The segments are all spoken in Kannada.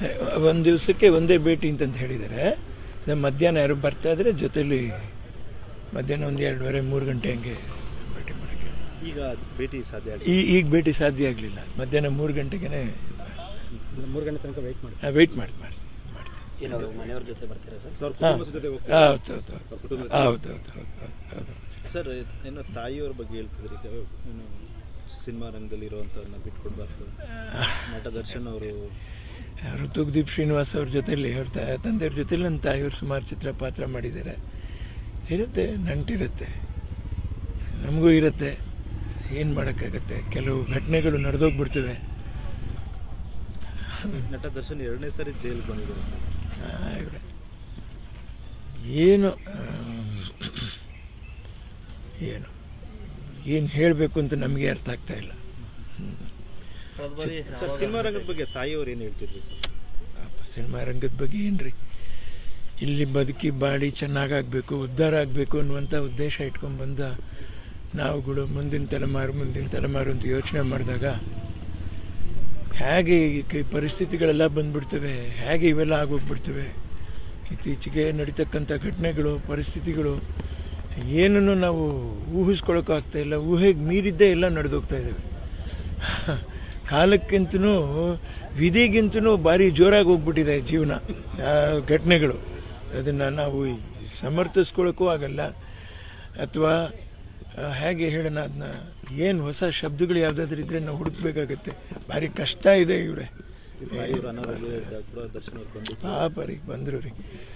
ಒಂದು ದಿವಸಕ್ಕೆ ಒಂದೇ ಭೇಟಿ ಅಂತಂತ ಹೇಳಿದ್ದಾರೆ ಅದೇ ಮಧ್ಯಾಹ್ನ ಯಾರು ಬರ್ತಾ ಇದ್ರೆ ಜೊತೆಲಿ ಮಧ್ಯಾಹ್ನ ಒಂದು ಎರಡೂವರೆ ಮೂರು ಗಂಟೆ ಹಂಗೆ ಭೇಟಿ ಮಾಡೋಕ್ಕೆ ಈಗ ಭೇಟಿ ಸಾಧ್ಯ ಈ ಈಗ ಭೇಟಿ ಸಾಧ್ಯ ಆಗಲಿಲ್ಲ ಮಧ್ಯಾಹ್ನ ಮೂರು ಗಂಟೆಗೆ ಮೂರು ಗಂಟೆ ತನಕ ವೆಯ್ಟ್ ಮಾಡಿ ವೆಯ್ಟ್ ಮಾಡಿ ಮಾಡ್ತೀನಿ ಮಾಡ್ತೀನಿ ಏನೋ ಮನೆಯವ್ರ ಜೊತೆ ಬರ್ತೀರಾ ಸರ್ ಸರ್ ಹಾಂ ಕುಟುಂಬದ ಜೊತೆ ಹೋಗ್ತಾರೆ ಹೌದು ಹೌದು ಹೌದು ಹೌದು ಹೌದು ಹೌದು ಸರ್ ಏನೋ ತಾಯಿಯವ್ರ ಬಗ್ಗೆ ಹೇಳ್ತಿದ್ರಿ ಈಗ ಏನು ಸಿನಿಮಾ ರಂಗದಲ್ಲಿ ಇರುವಂಥವ್ರನ್ನ ಬಿಟ್ಕೊಡ್ಬಾರ್ದು ನಟ ದರ್ಶನ್ ಅವರು ಅವರು ತುಗ್ದೀಪ್ ಶ್ರೀನಿವಾಸ್ ಅವ್ರ ಜೊತೆಲಿ ಅವ್ರ ತ- ತಂದೆಯವ್ರ ಜೊತೆಲಿ ನನ್ನ ತಾಯಿಯವ್ರು ಸುಮಾರು ಚಿತ್ರ ಪಾತ್ರ ಮಾಡಿದ್ದಾರೆ ಇರುತ್ತೆ ನಂಟಿರುತ್ತೆ ನಮಗೂ ಇರುತ್ತೆ ಏನು ಮಾಡೋಕ್ಕಾಗತ್ತೆ ಕೆಲವು ಘಟನೆಗಳು ನಡೆದೋಗ್ಬಿಡ್ತವೆ ನಟ ದರ್ಶನ್ ಎರಡನೇ ಸಾರಿ ಜೈಲಿಗೆ ಬಂದಿದ್ದಾರೆ ಸರ್ ಆ, ಇವ್ರೆ. ಏನು ಆ, ಏನು ಏನು ಹೇಳಬೇಕು ಅಂತ ನಮಗೆ ಅರ್ಥ ಆಗ್ತಾ ಇಲ್ಲ ಸರ್ ಸಿನಿಮಾ ರಂಗದ ಬಗ್ಗೆ ತಾಯಿಯವ್ರು ಏನು ಹೇಳ್ತಿದ್ರಿ ಸರ್ ಪಾಪ ಸಿನಿಮಾ ರಂಗದ ಬಗ್ಗೆ ಏನ್ರಿ ಇಲ್ಲಿ ಬದುಕಿ ಬಾಡಿ ಚೆನ್ನಾಗಾಗಬೇಕು ಉದ್ಧಾರ ಆಗಬೇಕು ಅನ್ನುವಂಥ ಉದ್ದೇಶ ಇಟ್ಕೊಂಡು ಬಂದ ನಾವುಗಳು ಮುಂದಿನ ತಲೆಮಾರು ಮುಂದಿನ ತಲೆಮಾರು ಅಂತ ಯೋಚನೆ ಮಾಡಿದಾಗ ಹೇಗೆ ಈ ಕ- ಪರಿಸ್ಥಿತಿಗಳೆಲ್ಲ ಬಂದ್ಬಿಡ್ತವೆ ಹೇಗೆ ಇವೆಲ್ಲ ಆಗೋಗ್ಬಿಡ್ತವೆ ಇತ್ತೀಚೆಗೆ ನಡೀತಕ್ಕಂಥ ಘಟನೆಗಳು ಪರಿಸ್ಥಿತಿಗಳು ಏನನ್ನು ನಾವು ಊಹಿಸ್ಕೊಳಕ್ಕಾಗ್ತಾ ಇಲ್ಲ ಊಹೆಗೆ ಮೀರಿದ್ದೇ ಎಲ್ಲ ನಡೆದೋಗ್ತಾ ಇದ್ದಾವೆ ಕಾಲಕ್ಕಿಂತನೂ ವಿಧಿಗಿಂತನೂ ಭಾರಿ ಜೋರಾಗಿ ಹೋಗ್ಬಿಟ್ಟಿದೆ ಜೀವನ ಆ ಘಟನೆಗಳು ಅದನ್ನು ನಾವು ಸಮರ್ಥಿಸ್ಕೊಳ್ಳೋಕ್ಕೂ ಆಗಲ್ಲ ಅಥವಾ ಆ, ಹೇಗೆ ಹೇಳೋಣ ಅದನ್ನ ಏನು ಹೊಸ ಶಬ್ದಗಳು ಯಾವುದಾದ್ರೂ ಇದ್ರೆ ನಾವು ಹುಡುಕ್ಬೇಕಾಗತ್ತೆ ಭಾರಿ ಕಷ್ಟ ಇದೆ ಇವ್ರೆ ತಾಯಿಯವ್ರ ಅನಾರೋಗ್ಯ ಇದ್ದಾಗ ಕೂಡ ದರ್ಶನ್ ಅವ್ರು ಬಂದಿದ್ದು ಪಾಪ ರೀ ಬಂದರು ರೀ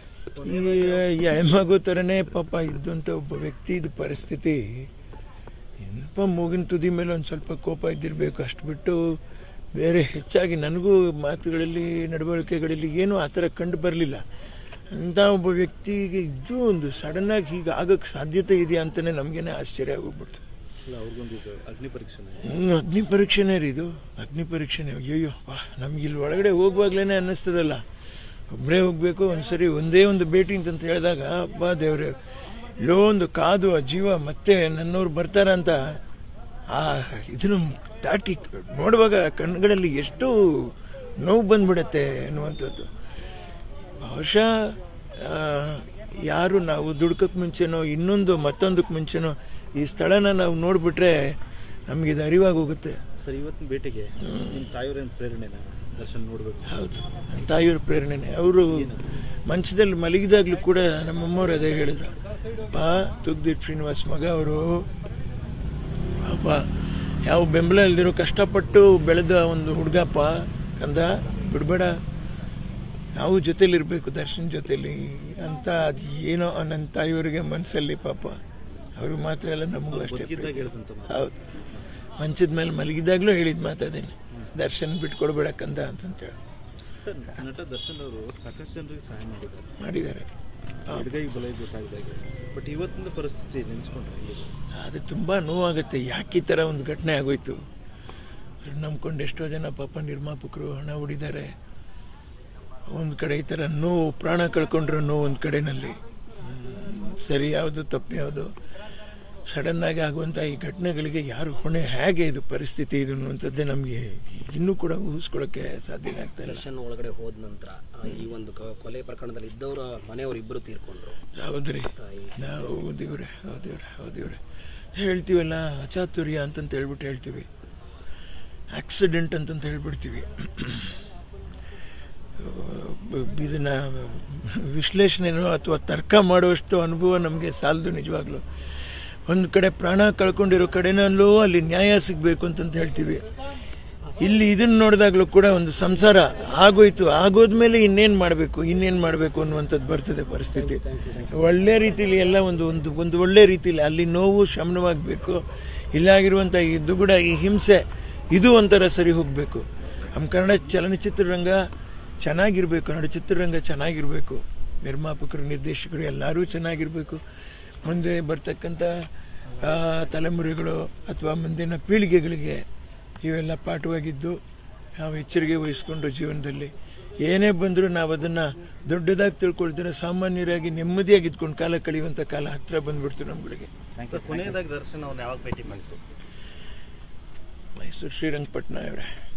ಈ ಹೆಣ್ಮಗು ಥರನೇ ಪಾಪ ಇದ್ದಂಥ ಒಬ್ಬ ವ್ಯಕ್ತಿ ಇದು ಪರಿಸ್ಥಿತಿ ಏನಪ್ಪ ಮೂಗಿನ ತುದಿ ಮೇಲೆ ಒಂದು ಸ್ವಲ್ಪ ಕೋಪ ಇದ್ದಿರಬೇಕು ಅಷ್ಟು ಬಿಟ್ಟು ಬೇರೆ ಹೆಚ್ಚಾಗಿ ನನಗೂ ಮಾತುಗಳಲ್ಲಿ ನಡವಳಿಕೆಗಳಲ್ಲಿ ಏನೂ ಆ ಥರ ಕಂಡು ಬರಲಿಲ್ಲ ಅಂತ ಒಬ್ಬ ವ್ಯಕ್ತಿಗೆ ಇದು ಒಂದು ಸಡನ್ನಾಗಿ ಹೀಗೆ ಆಗಕ್ಕೆ ಸಾಧ್ಯತೆ ಇದೆಯಾ ಅಂತಲೇ ನಮಗೇನೆ ಆಶ್ಚರ್ಯ ಆಗೋಗ್ಬಿಡ್ತು ಅಲ್ಲ ಅವ್ರಿಗೊಂದು ಇದು ಅಗ್ನಿ ಪರೀಕ್ಷೆನೆ ಹ್ಮ್, ಅಗ್ನಿ ಪರೀಕ್ಷೆನೇ ರೀ ಇದು ಅಗ್ನಿ ಪರೀಕ್ಷೆನೇ ಅಯ್ಯೋ ವಾ ನಮ್ಗೆ ಇಲ್ಲಿ ಒಳಗಡೆ ಹೋಗುವಾಗ್ಲೇನೆ ಅನ್ನಿಸ್ತದಲ್ಲ ಒಬ್ಬರೇ ಹೋಗ್ಬೇಕು ಒಂದ್ಸರಿ ಒಂದೇ ಒಂದು ಭೇಟಿ ಅಂತ ಹೇಳಿದಾಗ ಅಬ್ಬಾ ದೇವ್ರೆ ಇಲ್ಲೋ ಒಂದು ಕಾದು ಆ ಜೀವ ಮತ್ತೆ ನನ್ನವ್ರು ಬರ್ತಾರ ಅಂತ ಆ ಇದನ್ನು ದಾಟಿ ನೋಡುವಾಗ ಕಣ್ಗಳಲ್ಲಿ ಎಷ್ಟು ನೋವು ಬಂದ್ಬಿಡತ್ತೆ ಅನ್ನುವಂಥದ್ದು ಬಹುಶಃ ಆ, ಯಾರು ನಾವು ದುಡ್ಕಕ್ಕೆ ಮುಂಚೆನೋ ಇನ್ನೊಂದು ಮತ್ತೊಂದಕ್ಕೆ ಮುಂಚೆನೋ ಈ ಸ್ಥಳನ ನಾವು ನೋಡಿಬಿಟ್ರೆ ನಮಗೆ ಇದು ಅರಿವಾಗಿ ಹೋಗುತ್ತೆ ಸರ್ ಇವತ್ತಿನ ಭೇಟಿಗೆ ನಿಮ್ಮ ತಾಯಿಯವ್ರೇನು ಪ್ರೇರಣೆನ ದರ್ಶನ್ ನೋಡ್ಬೇಕು ಹೌದು ನನ್ನ ತಾಯಿಯವ್ರ ಪ್ರೇರಣೆನೆ ಅವರು ಮಂಚದಲ್ಲಿ ಮಲಗಿದಾಗ್ಲೂ ಕೂಡ ನಮ್ಮಮ್ಮವ್ರು ಅದೇ ಹೇಳಿದ್ರು ಪಾ ತುಗ್ದೀಪ್ ಶ್ರೀನಿವಾಸ್ ಮಗ ಅವರು ಪಾಪ ಯಾವ ಬೆಂಬಲ ಇಲ್ದಿರೋ ಕಷ್ಟಪಟ್ಟು ಬೆಳೆದ ಒಂದು ಹುಡುಗಪ್ಪ ಕಂದ ಬಿಡಬೇಡ ನಾವು ಜೊತೆಲಿರ್ಬೇಕು ದರ್ಶನ್ ಜೊತೆಲಿ ಅಂತ ಅದು ಏನೋ ನನ್ನ ತಾಯಿಯವರಿಗೆ ಮನಸ್ಸಲ್ಲಿ ಪಾಪ ಅವರು ಮಾತ್ರ ಎಲ್ಲ ನಮಗೂ ಅಷ್ಟೇ ಬದುಕಿದ್ದಾಗ ಪ್ರೀತಿ. ಹೇಳ್ತಂತ ಮಾತು. ಹೌದು ಮಂಚದ ಮೇಲೆ ಮಲಗಿದಾಗ್ಲೂ ಹೇಳಿದ್ ಮಾತಾದೇನೆ ದರ್ಶನ್ ಬಿಟ್ಕೊಡ್ಬೇಡ ಕಂದ ಅಂತಂತೇಳಿ ಸರ್ ನಟ ದರ್ಶನ್ ಅವರು ಸಾಕಷ್ಟು ಜನರಿಗೆ ಸಹಾಯ ಮಾಡಿದ್ದಾರೆ ಮಾಡಿದ್ದಾರೆ ಎಡಗೈ ಬಲೈ ಗೊತ್ತಾಗಿದಾಗ ಬಟ್ ಇವತ್ತಿನ ಪರಿಸ್ಥಿತಿ ನೆನೆಸ್ಕೊಂಡ್ರೆ ಹೇಗಿದೆ? ಅದು ತುಂಬ ನೋವಾಗುತ್ತೆ ಯಾಕೆ ಈ ಥರ ಒಂದು ಘಟನೆ ಆಗೋಯ್ತು ನಂಬ್ಕೊಂಡು ಎಷ್ಟೋ ಜನ ಪಾಪ ನಿರ್ಮಾಪಕರು ಹಣ ಹೊಡಿದ್ದಾರೆ ಒಂದು ಕಡೆ ಈ ಥರ ನೋವು ಪ್ರಾಣ ಕಳ್ಕೊಂಡ್ರು ನೋವು ಒಂದು ಕಡೆನಲ್ಲಿ ಹ್ಮ್, ಸರಿ ಯಾವುದು ತಪ್ಪು ಯಾವುದು ಸಡನ್ ಆಗಿ ಆಗುವಂಥ ಈ ಘಟನೆಗಳಿಗೆ ಯಾರು ಹೊಣೆ ಹೇಗೆ ಇದು ಪರಿಸ್ಥಿತಿ ಇದು ಅನ್ನುವಂಥದ್ದೇ ನಮಗೆ ಇನ್ನೂ ಕೂಡ ಊಹಿಸ್ಕೊಳ್ಳೋಕ್ಕೆ ಸಾಧ್ಯನೇ ಆಗ್ತಾ ಇಲ್ಲ ದರ್ಶನ್ ಒಳಗಡೆ ಹೋದ ನಂತರ ಈ ಒಂದು ಕ- ಕೊಲೆ ಪ್ರಕರಣದಲ್ಲಿ ಇದ್ದವರ ಮನೆಯವರು ಇಬ್ಬರು ತೀರ್ಕೊಂಡ್ರು ಹೌದ್ರಿ ತಾಯಿ ನಾವು ಹೌದಿವ್ರೆ ಹೌದಿವ್ರೆ ಹೌದಿವ್ರೆ ಹೇಳ್ತೀವಲ್ಲ ಅಚಾತುರ್ಯ ಅಂತಂತ ಹೇಳ್ಬಿಟ್ಟು ಹೇಳ್ತೀವಿ ಆಕ್ಸಿಡೆಂಟ್ ಅಂತಂತ ಹೇಳ್ಬಿಡ್ತೀವಿ ಬ- ಇದನ್ನ ವಿಶ್ಲೇಷಣೆನೋ ಅಥವಾ ತರ್ಕ ಮಾಡುವಷ್ಟು ಅನುಭವ ನಮಗೆ ಸಾಲದು ನಿಜವಾಗ್ಲೂ ಒಂದು ಕಡೆ ಪ್ರಾಣ ಕಳ್ಕೊಂಡಿರೋ ಕಡೆನಲ್ಲೂ ಅಲ್ಲಿ ನ್ಯಾಯ ಸಿಗಬೇಕು ಅಂತಂತ ಹೇಳ್ತೀವಿ ಇಲ್ಲಿ ಇದನ್ನ ನೋಡಿದಾಗಲೂ ಕೂಡ ಒಂದು ಸಂಸಾರ ಆಗೋಯ್ತು ಆಗೋದ್ಮೇಲೆ ಇನ್ನೇನು ಮಾಡಬೇಕು ಇನ್ನೇನು ಮಾಡಬೇಕು ಅನ್ನುವಂಥದ್ದು ಬರ್ತದೆ ಪರಿಸ್ಥಿತಿ ಒಳ್ಳೆ ರೀತಿಲಿ ಎಲ್ಲ ಒಂದು ಒಂದು ಒಂದು ಒಳ್ಳೆ ರೀತಿಲಿ ಅಲ್ಲಿ ನೋವು ಶಮನವಾಗಬೇಕು ಇಲ್ಲಾಗಿರುವಂಥ ಈ ದುಗುಡ ಈ ಹಿಂಸೆ ಇದು ಒಂಥರ ಸರಿ ಹೋಗಬೇಕು ನಮ್ಮ ಕನ್ನಡ ಚಲನಚಿತ್ರರಂಗ ಚೆನ್ನಾಗಿರ್ಬೇಕು ಕನ್ನಡ ಚಿತ್ರರಂಗ ಚೆನ್ನಾಗಿರ್ಬೇಕು ನಿರ್ಮಾಪಕರು ನಿರ್ದೇಶಕರು ಎಲ್ಲರೂ ಚೆನ್ನಾಗಿರ್ಬೇಕು ಮುಂದೆ ಬರ್ತಕ್ಕಂಥ ಆ, ತಲೆಮಾರುಗಳು ಅಥವಾ ಮುಂದಿನ ಪೀಳಿಗೆಗಳಿಗೆ ಇವೆಲ್ಲ ಪಾಠವಾಗಿದ್ದು ನಾವು ಎಚ್ಚರಿಕೆ ವಹಿಸ್ಕೊಂಡು ಜೀವನದಲ್ಲಿ ಏನೇ ಬಂದರೂ ನಾವು ಅದನ್ನು ದೊಡ್ಡದಾಗಿ ತಿಳ್ಕೊಳ್ತಾರೆ ಸಾಮಾನ್ಯರಾಗಿ ನೆಮ್ಮದಿಯಾಗಿ ಇದ್ಕೊಂಡು ಕಾಲ ಕಳೆಯುವಂಥ ಕಾಲ ಹತ್ತಿರ ಬಂದ್ಬಿಡ್ತು ನಮ್ಗಳಿಗೆ ಸರ್ ಕೊನೆಯದಾಗಿ ದರ್ಶನ್ ಅವ್ರನ್ನ ಯಾವಾಗ ಭೇಟಿ ಮಾಡಿತು ಮೈಸೂರು ಶ್ರೀರಂಗಪಟ್ಟಣ ಅವರೇ